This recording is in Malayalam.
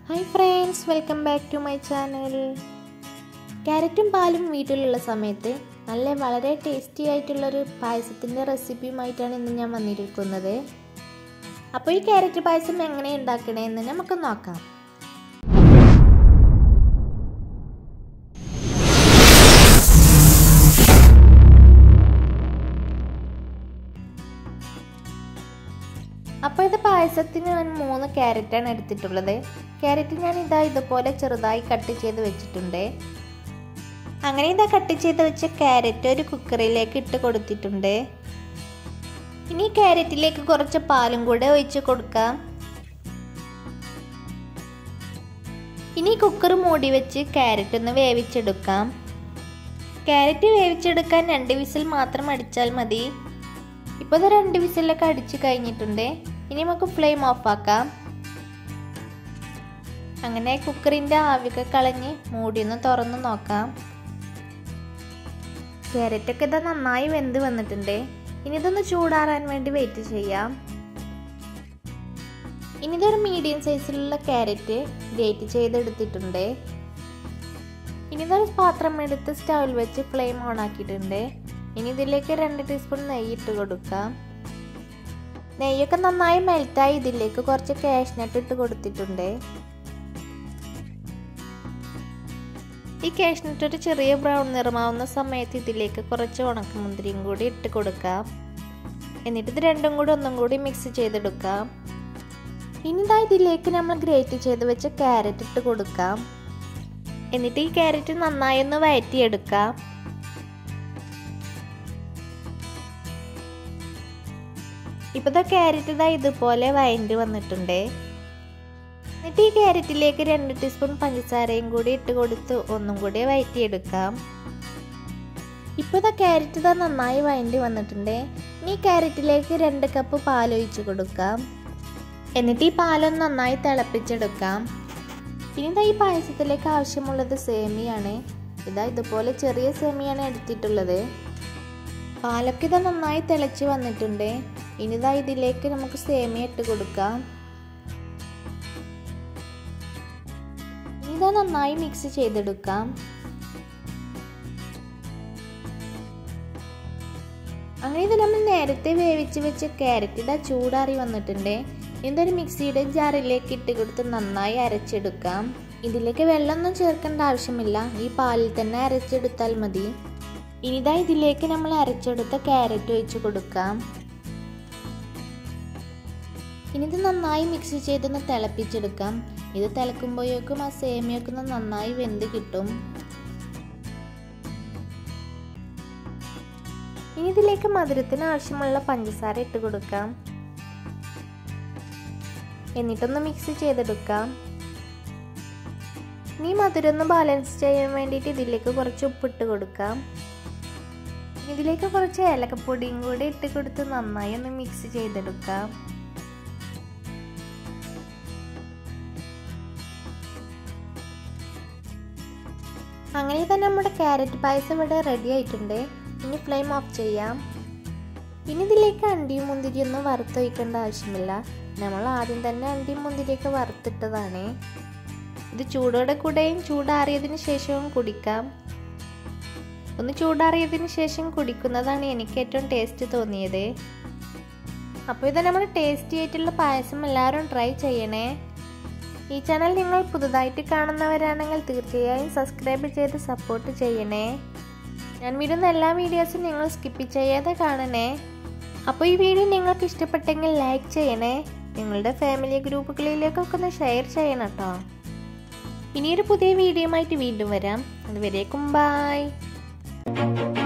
hi friends welcome back to my channel ക്യാരറ്റും പാലും വീട്ടിലുള്ള സമയത്ത് നല്ല വളരെ ടേസ്റ്റി ആയിട്ടുള്ളൊരു പായസത്തിൻ്റെ റെസിപ്പിയുമായിട്ടാണ് ഇന്ന് ഞാൻ വന്നിരിക്കുന്നത് അപ്പോൾ ഈ ക്യാരറ്റ് പായസം എങ്ങനെ ഉണ്ടാക്കണേന്ന് നമുക്ക് നോക്കാം അപ്പോൾ ഇത് പായസത്തിന് ഞാൻ മൂന്ന് ക്യാരറ്റാണ് എടുത്തിട്ടുള്ളത് ക്യാരറ്റ് ഞാൻ ഇതാ ഇതുപോലെ ചെറുതായി കട്ട് ചെയ്ത് വെച്ചിട്ടുണ്ട് അങ്ങനെ ഇതാ കട്ട് ചെയ്ത് വെച്ച ക്യാരറ്റ് ഒരു കുക്കറിലേക്ക് ഇട്ട് കൊടുത്തിട്ടുണ്ട് ഇനി ക്യാരറ്റിലേക്ക് കുറച്ച് പാലും കൂടെ ഒഴിച്ച് കൊടുക്കാം ഇനി കുക്കർ മൂടി വെച്ച് ക്യാരറ്റ് ഒന്ന് വേവിച്ചെടുക്കാം ക്യാരറ്റ് വേവിച്ചെടുക്കാൻ രണ്ട് വിസിൽ മാത്രം അടിച്ചാൽ മതി ഇപ്പോൾ ഇത് രണ്ട് വിസിലൊക്കെ അടിച്ച് കഴിഞ്ഞിട്ടുണ്ട് ഇനി നമുക്ക് ഫ്ലെയിം ഓഫ് ആക്കാം അങ്ങനെ കുക്കറിൻ്റെ ആവിയൊക്കെ കളഞ്ഞ് മൂടി ഒന്ന് തുറന്ന് നോക്കാം ക്യാരറ്റൊക്കെ ഇതാ നന്നായി വെന്ത് വന്നിട്ടുണ്ട് ഇനി ഇതൊന്ന് ചൂടാറാൻ വേണ്ടി വെയിറ്റ് ചെയ്യാം ഇനി ഇതൊരു മീഡിയം സൈസിലുള്ള ക്യാരറ്റ് ഗ്രേറ്റ് ചെയ്തെടുത്തിട്ടുണ്ട് ഇനി ഇതൊരു പാത്രം എടുത്ത് സ്റ്റൗവിൽ വെച്ച് ഫ്ലെയിം ഓൺ ആക്കിയിട്ടുണ്ട് ഇനി ഇതിലേക്ക് രണ്ട് ടീസ്പൂൺ നെയ്യ് ഇട്ട് കൊടുക്കാം നെയ്യൊക്കെ നന്നായി മെൽറ്റായി ഇതിലേക്ക് കുറച്ച് കാഷ്നട്ട് ഇട്ട് കൊടുത്തിട്ടുണ്ട് ഈ കാഷ്നട്ട് ഒരു ചെറിയ ബ്രൗൺ നിറമാവുന്ന സമയത്ത് ഇതിലേക്ക് കുറച്ച് ഉണക്കമുന്തിരിയും കൂടി ഇട്ട് കൊടുക്കാം എന്നിട്ട് ഇത് രണ്ടും കൂടി ഒന്നും കൂടി മിക്സ് ചെയ്തെടുക്കാം ഇനി ഇതാ ഇതിലേക്ക് നമ്മൾ ഗ്രേറ്റ് ചെയ്ത് വെച്ച ക്യാരറ്റ് ഇട്ട് കൊടുക്കാം എന്നിട്ട് ഈ ക്യാരറ്റ് നന്നായി ഒന്ന് വഴറ്റിയെടുക്കാം ഇപ്പോഴത്തെ ക്യാരറ്റ് ഇതാ ഇതുപോലെ വയണ്ട് വന്നിട്ടുണ്ട് എന്നിട്ട് ഈ ക്യാരറ്റിലേക്ക് രണ്ട് ടീസ്പൂൺ പഞ്ചസാരയും കൂടി ഇട്ട് കൊടുത്ത് ഒന്നും കൂടി വയറ്റിയെടുക്കാം ഇപ്പോൾ ഇതാ ക്യാരറ്റ് ഇതാ നന്നായി വയണ്ടി വന്നിട്ടുണ്ട് ഇനി ക്യാരറ്റിലേക്ക് രണ്ട് കപ്പ് പാൽ ഒഴിച്ച് കൊടുക്കാം എന്നിട്ട് ഈ പാലൊന്ന് നന്നായി തിളപ്പിച്ചെടുക്കാം ഇനി ഇതാ ഈ പായസത്തിലേക്ക് ആവശ്യമുള്ളത് സേമിയാണ് ഇതാ ഇതുപോലെ ചെറിയ സേമിയാണ് എടുത്തിട്ടുള്ളത് പാലൊക്കെ ഇതാ നന്നായി തിളച്ച് വന്നിട്ടുണ്ട് ഇനിതാ ഇതിലേക്ക് നമുക്ക് സേമിയ ഇട്ട് കൊടുക്കാം ഇതാ നന്നായി മിക്സ് ചെയ്തെടുക്കാം അങ്ങനെ ഇത് നമ്മൾ നേരത്തെ വേവിച്ച് വെച്ച ക്യാരറ്റ് ഇതാ ചൂടാറി വന്നിട്ടുണ്ട് ഇതൊരു മിക്സിയുടെ ജാറിലേക്ക് ഇട്ട് കൊടുത്ത് നന്നായി അരച്ചെടുക്കാം ഇതിലേക്ക് വെള്ളമൊന്നും ചേർക്കേണ്ട ആവശ്യമില്ല ഈ പാലിൽ തന്നെ അരച്ചെടുത്താൽ മതി ഇനിതാ ഇതിലേക്ക് നമ്മൾ അരച്ചെടുത്ത ക്യാരറ്റ് ഒഴിച്ച് കൊടുക്കാം ഇനി ഇത് നന്നായി മിക്സ് ചെയ്തൊന്ന് തിളപ്പിച്ചെടുക്കാം ഇത് തിളക്കുമ്പോഴേക്കും ആ സേമിയൊക്കെ ഒന്ന് നന്നായി വെന്ത് കിട്ടും ഇനി ഇതിലേക്ക് മധുരത്തിന് ആവശ്യമുള്ള പഞ്ചസാര ഇട്ട് കൊടുക്കാം എന്നിട്ടൊന്ന് മിക്സ് ചെയ്തെടുക്കാം ഇനി മധുരം ഒന്ന് ബാലൻസ് ചെയ്യാൻ വേണ്ടിയിട്ട് ഇതിലേക്ക് കുറച്ച് ഉപ്പിട്ട് കൊടുക്കാം ഇതിലേക്ക് കുറച്ച് ഏലക്കപ്പൊടിയും കൂടി ഇട്ട് കൊടുത്ത് നന്നായി ഒന്ന് മിക്സ് ചെയ്തെടുക്കാം അങ്ങനെ തന്നെ നമ്മുടെ ക്യാരറ്റ് പായസം ഇവിടെ റെഡി ആയിട്ടുണ്ട് ഇനി ഫ്ലെയിം ഓഫ് ചെയ്യാം ഇനി ഇതിലേക്ക് അണ്ടിയും മുന്തിരിയൊന്നും വറുത്തൊഴിക്കേണ്ട ആവശ്യമില്ല നമ്മൾ ആദ്യം തന്നെ അണ്ടിയും മുന്തിരിയൊക്കെ വറുത്തിട്ടതാണ് ഇത് ചൂടോടെ കൂടെയും ചൂടാറിയതിന് ശേഷവും കുടിക്കാം ഒന്ന് ചൂടാറിയതിന് ശേഷം കുടിക്കുന്നതാണ് എനിക്ക് ഏറ്റവും ടേസ്റ്റ് തോന്നിയത് അപ്പോൾ ഇത് നമ്മൾ ടേസ്റ്റി ആയിട്ടുള്ള പായസം എല്ലാവരും ട്രൈ ചെയ്യണേ ഈ ചാനൽ നിങ്ങൾ പുതുതായിട്ട് കാണുന്നവരാണെങ്കിൽ തീർച്ചയായും സബ്സ്ക്രൈബ് ചെയ്ത് സപ്പോർട്ട് ചെയ്യണേ ഞാൻ വിടുന്ന എല്ലാ വീഡിയോസും നിങ്ങൾ സ്കിപ്പ് ചെയ്യാതെ കാണണേ അപ്പോൾ ഈ വീഡിയോ നിങ്ങൾക്ക് ഇഷ്ടപ്പെട്ടെങ്കിൽ ലൈക്ക് ചെയ്യണേ നിങ്ങളുടെ ഫാമിലി ഗ്രൂപ്പുകളിലേക്കൊക്കെ ഒന്ന് ഷെയർ ചെയ്യണം കേട്ടോ ഇനിയൊരു പുതിയ വീഡിയോ ആയിട്ട് വീണ്ടും വരാം അതുവരേക്കും ബായ്